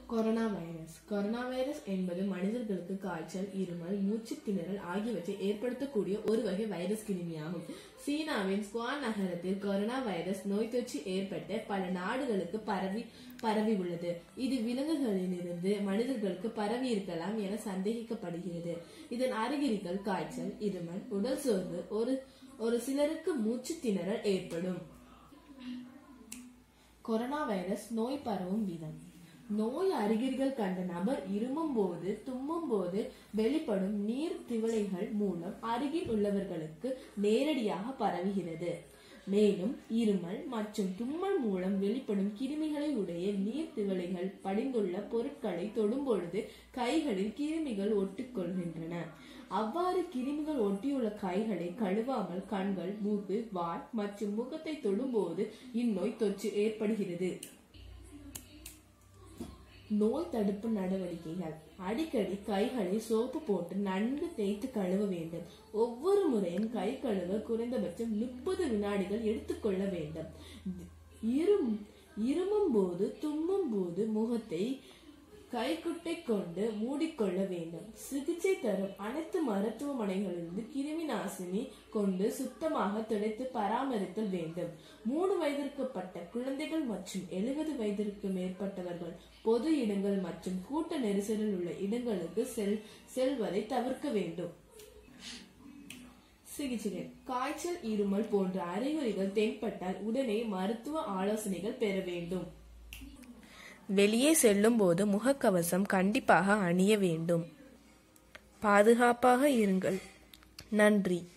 corona virus corona virus என்பது மனிதர்களுக்கு காய்ச்சல் இருமல் மூச்சு திணறல் ஆகியவற்றை ஏற்படுத்தக்கூடிய ஒரு வகை வைரஸ் கிருமியாகும் சீனாவின் ஸ்குவான் நகரத்தில் கொரோனா வைரஸ் நோய் தொற்று ஏற்பட்ட பல நாடுகளுக்கு பரவி பரவி உள்ளது இது விலங்குகளிலிருந்து மனிதர்களுக்கு பரவி இருக்கலாம் என சந்தேகிக்கப்படுகிறது இதன் அறிகுறிகள் காய்ச்சல் இருமல் உடல் சோர்வு ஒரு ஒரு சிலருக்கு மூச்சு திணறல் ஏற்படும் கொரோனா வைரஸ் நோய் பரவும் விதம் நோய் அறிகுறிகள் கண்ட நபர் இருமும் போது தும்மும் போது வெளிப்படும் நீர் திவலைகள் மூலம் அருகில் உள்ளவர்களுக்கு நேரடியாக பரவுகிறது மேலும் இருமல் மற்றும் தும்மல் மூலம் வெளிப்படும் கிருமிகளை உடைய நீர் திவலைகள் படிந்துள்ள பொருட்களை தொடும் பொழுது கைகளில் கிருமிகள் ஒட்டிக்கொள்கின்றன அவ்வாறு கிருமிகள் ஒட்டியுள்ள கைகளை கழுவாமல் கண்கள் மூக்கு வாய் மற்றும் முகத்தை தொடும்போது இந்நோய் தொற்று ஏற்படுகிறது நோய் தடுப்பு நடவடிக்கைகள் அடிக்கடி கைகளை சோப்பு போட்டு நன்கு தேய்த்து கழுவ வேண்டும் ஒவ்வொரு முறையும் கை கழுவ குறைந்தபட்சம் முப்பது வினாடிகள் எடுத்துக்கொள்ள வேண்டும் இரும் இருமும் போது தும்மும் போது முகத்தை கைக்குட்டை கொண்டு மூடிக்கொள்ள வேண்டும் சிகிச்சை தரும் அனைத்து மருத்துவமனைகளிலிருந்து கிருமி நாசினி கொண்டு சுத்தமாக துடைத்து பராமரித்தல் வேண்டும் மூணு வயதிற்குட்பட்ட குழந்தைகள் மற்றும் எழுபது வயதிற்கு மேற்பட்டவர்கள் பொது இடங்கள் மற்றும் கூட்ட நெரிசலில் உள்ள இடங்களுக்கு செல் செல்வதை தவிர்க்க வேண்டும் சிகிச்சைகள் காய்ச்சல் இருமல் போன்ற அறிகுறிகள் தென்பட்டால் உடனே மருத்துவ ஆலோசனைகள் பெற வேண்டும் வெளியே செல்லும் போது முகக்கவசம் கண்டிப்பாக அணிய வேண்டும் பாதுகாப்பாக இருங்கள் நன்றி